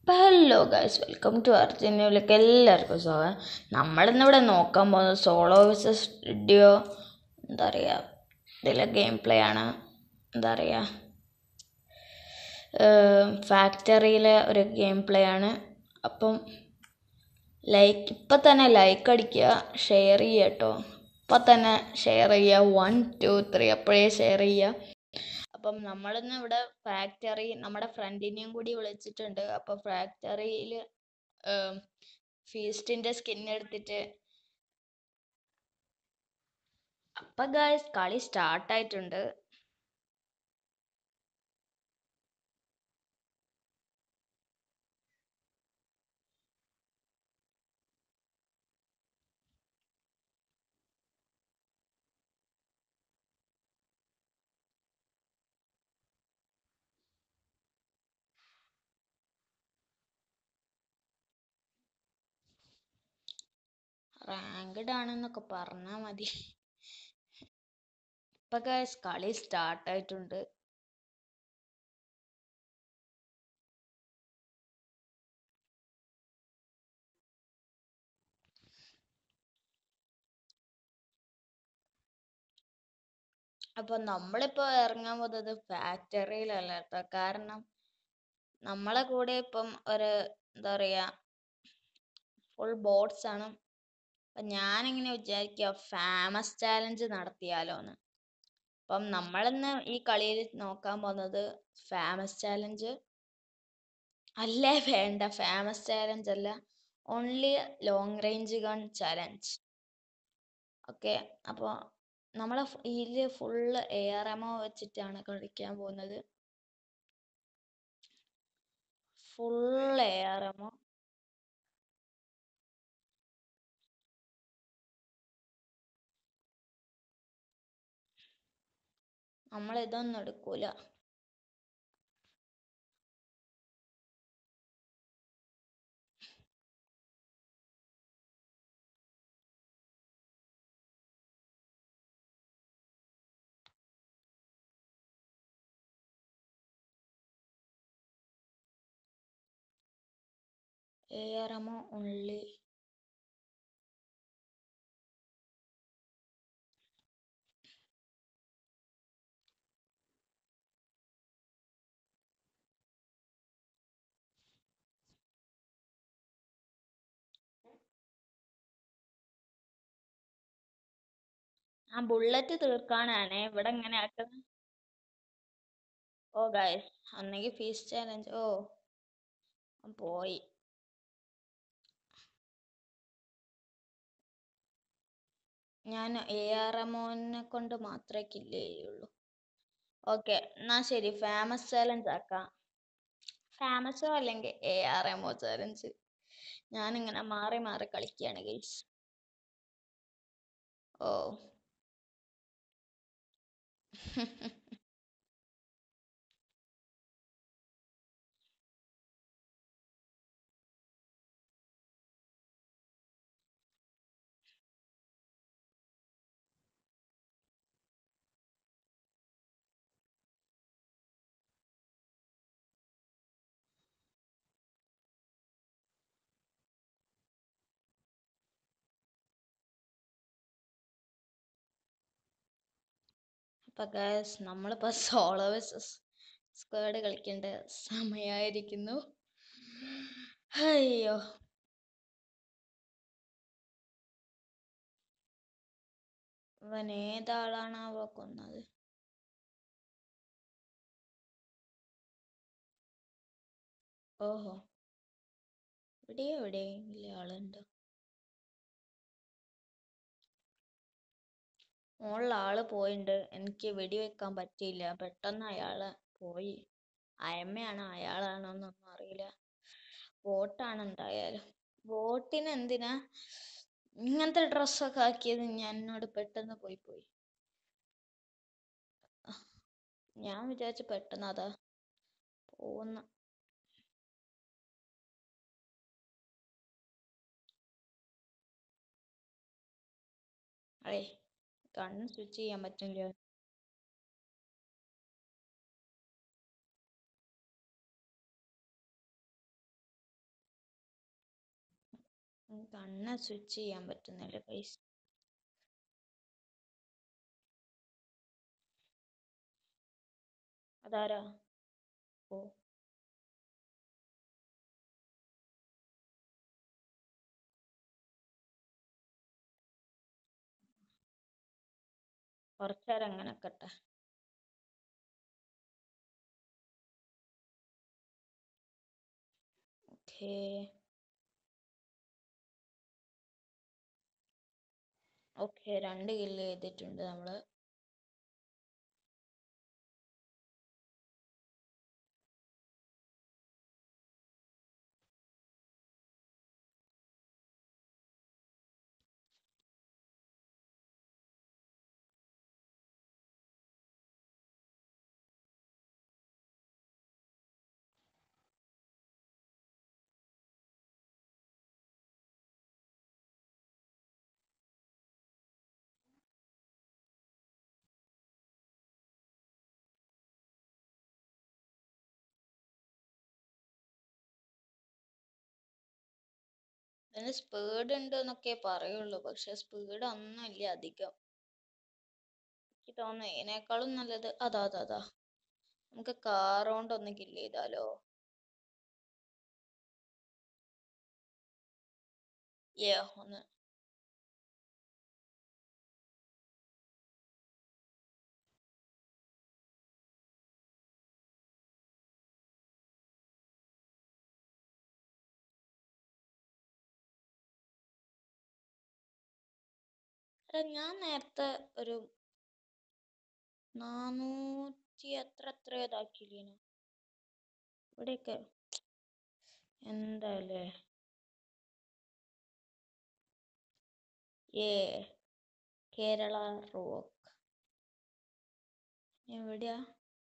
Hello guys welcome to അർജന്റീനയിലേക്ക് എല്ലാവർക്കും സ്വാഗതം നമ്മളിന്നിവിടെ നോക്കാൻ പോകുന്നത് സോളോ വിസസ് സ്റ്റുഡിയോ എന്താ പറയുക ഇതിലെ ഗെയിം പ്ലേ ആണ് എന്താ പറയുക ഫാക്ടറിയിലെ ഒരു ഗെയിം പ്ലേ ആണ് അപ്പം ലൈക്ക് ഇപ്പം തന്നെ ലൈക്ക് അടിക്കുക ഷെയർ ചെയ്യുക കേട്ടോ ഇപ്പം തന്നെ ഷെയർ ചെയ്യുക വൺ ടു ത്രീ അപ്പോഴേ ഷെയർ ചെയ്യുക അപ്പം നമ്മളിന്ന് ഇവിടെ ഫാക്ടറി നമ്മുടെ ഫ്രണ്ടിനെയും കൂടി വിളിച്ചിട്ടുണ്ട് അപ്പൊ ഫാക്ടറിയിൽ ഫീസ്റ്റിന്റെ സ്കിൻ എടുത്തിട്ട് അപ്പൊ ഗായ്സ് കളി സ്റ്റാർട്ട് ആയിട്ടുണ്ട് റാങ്ക്ഡ് ആണെന്നൊക്കെ പറഞ്ഞാ മതി ഇപ്പൊ ഗായ്സ് കളി സ്റ്റാർട്ട് ആയിട്ടുണ്ട് അപ്പൊ നമ്മളിപ്പോ ഇറങ്ങാൻ പോകുന്നത് ഫാക്ടറിയിലല്ല കേട്ടോ കാരണം നമ്മളെ കൂടെ ഇപ്പം ഒരു എന്താ പറയാ ഫുൾ ബോട്ട്സ് ആണ് അപ്പൊ ഞാനിങ്ങനെ വിചാരിക്കുക ഫേമസ് ചാലഞ്ച് നടത്തിയാലോന്ന് അപ്പം നമ്മളിന്ന് ഈ കളിയിൽ നോക്കാൻ പോകുന്നത് ഫേമസ് ചാലഞ്ച് അല്ലേ വേണ്ട ഫേമസ് ചാലഞ്ച് അല്ല only long range gun challenge okay അപ്പോൾ നമ്മളെ ഇതില് ഫുള്ള് എ ആർ എമോ വെച്ചിട്ടാണ് കളിക്കാൻ പോകുന്നത് ഫുൾ എ ആർ എമോ നമ്മൾ ഇതൊന്നും എടുക്കൂല എ ആർ എമോ ഓൺലി ആ ബുള്ളറ്റ് തീർക്കാനാണ് ഇവിടെ ഇങ്ങനെ ആക്കുന്നത് ഓ ഗൈസ് അന്നെങ്കിൽ ഫീസ് ചാലഞ്ച് ഓ അവൻ പോയി ഞാൻ എ ആർ എമോനെ കൊണ്ട് മാത്രമേ കില്ല് ചെയ്യുള്ളൂ ഓക്കെ എന്നാ ശരി ഫേമസ് ചാലഞ്ച് ആക്കാം ഫേമസോ അല്ലെങ്കിൽ എ ആർ എമോ ചാലഞ്ച് ഞാനിങ്ങനെ മാറി മാറി കളിക്കുകയാണ് ഗൈസ് ഓ അപ്പൊ ഗൈസ് നമ്മളിപ്പോ സോളോ വേഴ്സസ് സ്ക്വാഡ് കളിക്കേണ്ട സമയമായിരിക്കുന്നു അയ്യോ ഇവൻ ഏതാളാണാവോ കൊന്നത് ഓഹോ ഇവിടെ എവിടെയെങ്കിലും ആളുണ്ട് മുകളിൽ ആള് പോയിണ്ട് എനിക്ക് വെടിവെക്കാൻ പറ്റിയില്ല പെട്ടെന്ന് അയാള് പോയി അയമ്മയാണോ അയാളാണോ എന്നൊന്നും അറിയില്ല ബോട്ടാണ് എന്തായാലും ബോട്ടിന് എന്തിനാ ഇങ്ങനത്തെ ഡ്രസ്സൊക്കെ ആക്കിയത് ഞാൻ എന്നോട് പെട്ടെന്ന് പോയി പോയി ഞാൻ വിചാരിച്ചു പെട്ടെന്ന് അതാ പോന്ന അതെ കണ്ണ് സ്വിച്ച് ചെയ്യാൻ പറ്റില്ല ഉം, കണ്ണ് സ്വിച്ച് ചെയ്യാൻ പറ്റുന്നില്ല ഗൈസ് അതാരാ ഓ കുറച്ചേരം അങ്ങനെ നിക്കട്ടെ ഓക്കേ ഓക്കെ രണ്ട് കില്ല് ചെയ്തിട്ടുണ്ട് നമ്മള് ഇതിന് സ്പീഡ് ഉണ്ട് എന്നൊക്കെ പറയുള്ളൂ പക്ഷെ സ്പീഡ് ഒന്നും ഇല്ല അധികം എനിക്ക് തോന്നുന്നു ഇതിനേക്കാളും നല്ലത് അതാ അതാ അതാ നമുക്ക് കാർ കൊണ്ട് ഒന്ന് കില്ല് ചെയ്താലോ ഏ ഒന്ന് എടാ ഞാൻ നേരത്തെ ഒരു നാനൂറ്റി എത്ര എത്ര ഇതാക്കിയില്ലേനു ഇവിടെയൊക്കെ എന്താല്ലേ ഏ കേരള റോക്ക് എവിടെയാ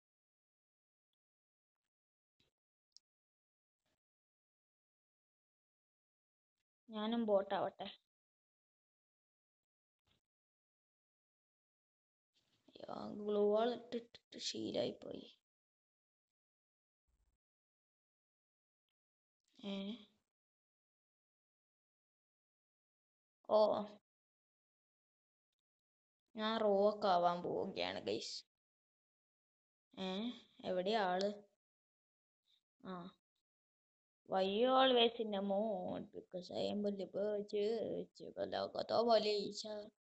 ഞാനും ബോട്ടാവട്ടെ ഗ്ലൂ വാൾ ഇട്ടിട്ടിട്ട് ശീലായി പോയി ഏ ഓ ഞാൻ റോക്ക് ആവാൻ പോവുകയാണ് ഗൈസ് ഏ എവിടെയാ ആള് ആ Why you always in the mood? Because I am the bird. Kalau boleh Isha.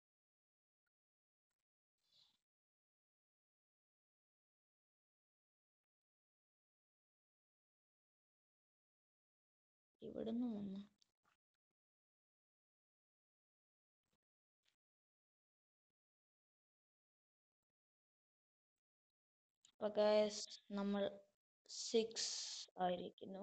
ഇവിടുന്ന് വന്നു അപ്പൊ ഗൈസ് നമ്മൾ സിക്സ് ആയിരിക്കുന്നു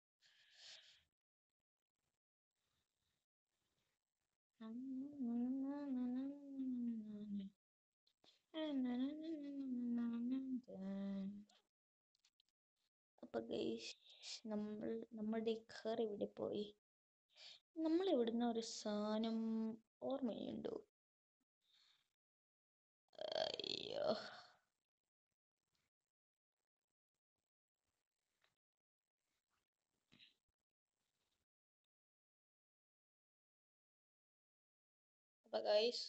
അപ്പൊ ഗൈസ് നമ്മൾ നമ്മുടെ ഖർ ഇവിടെ പോയി നമ്മൾ ഇവിടുന്ന് ഒരു സാധനം ഓർമ്മയുണ്ടോ അയ്യോ അപ്പൊ ഗൈസ്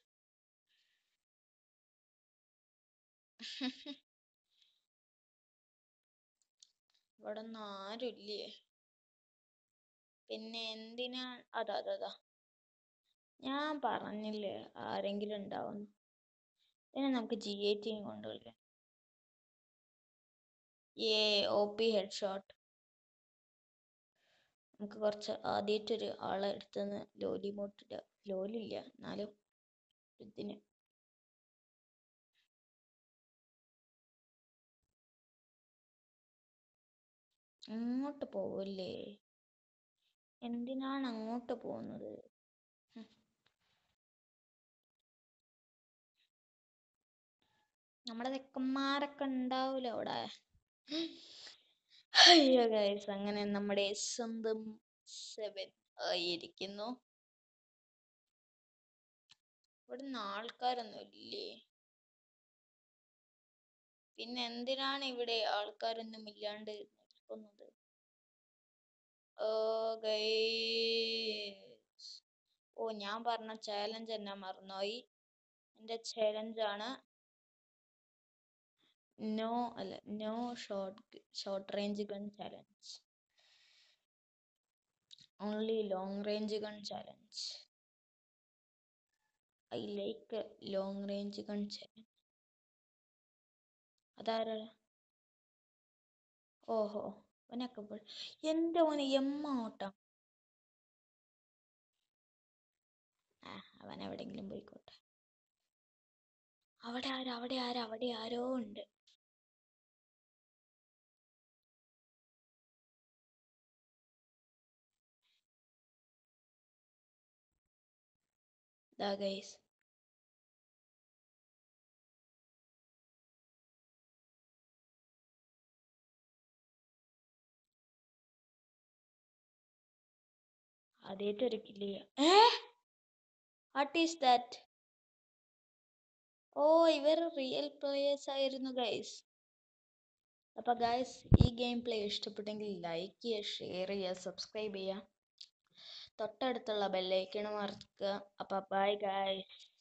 ഇവിടെ ഒന്നും ആരുമില്ലേ പിന്നെ എന്തിനാ അതാ അതാ അതാ ഞാൻ പറഞ്ഞില്ലേ ആരെങ്കിലും ഉണ്ടാവും പിന്നെ നമുക്ക് ജി ഐ ടിയും കൊണ്ടുപോയില്ലേ ഏ ഒ പി ഹെഡ് ഷോട്ട് നമുക്ക് കുറച്ച് ആദ്യമായിട്ടൊരു ആളെ അടുത്തുനിന്ന് ലോലി മോട്ടില്ല ലോലില്ല എന്നാലും ഇതിന് അങ്ങോട്ട് പോവല്ലേ എന്തിനാണ് അങ്ങോട്ട് പോകുന്നത് ഹും. നമ്മുടെ തെക്കന്മാരൊക്കെ ഉണ്ടാവൂല അവിടെ അയ്യോ ഗൈസ് അങ്ങനെ നമ്മുടെ സ്വന്തം സെവൻ ആയിരിക്കുന്നു ഇവിടുന്ന് ആൾക്കാരൊന്നും ഇല്ലേ പിന്നെ എന്തിനാണ് ഇവിടെ ആൾക്കാരൊന്നും ഇല്ലാണ്ട് നിൽക്കുന്നത് ഓ ഗൈസ് ഞാൻ പറഞ്ഞ ചാലഞ്ച് എന്നാ മറന്നുപോയി എന്റെ ചാലഞ്ച് ആണ് നോ അല്ല no short short range gun challenge only long range gun challenge I like long range gun challenge അതാരാ ഓഹോ അവനൊക്കെ പോയി എന്റെ മോനെ എമ്മ ഓട്ടം ആ അവൻ എവിടെങ്കിലും പോയിക്കോട്ടെ അവിടെ ആരോ അവിടെ ആരോ അവിടെ ആരോ ഉണ്ട് ദാ ഗൈസ് ആദ്യമായിട്ട് ഒരു കില്ല് ഏ വാട്ട് ഈസ് ദാറ്റ് ഓ ഇവർ റിയൽ പ്ലേയേഴ്സ് ആയിരുന്നു ഗൈസ് അപ്പൊ ഗൈസ് ഈ ഗെയിം പ്ലേ ഇഷ്ടപ്പെട്ടെങ്കിൽ ലൈക്ക് ചെയ്യുക ഷെയർ ചെയ്യുക സബ്സ്ക്രൈബ് ചെയ്യുക തൊട്ടടുത്തുള്ള ബെല്ലൈക്കൺ മറക്കുക അപ്പൊ ബൈ ഗൈസ്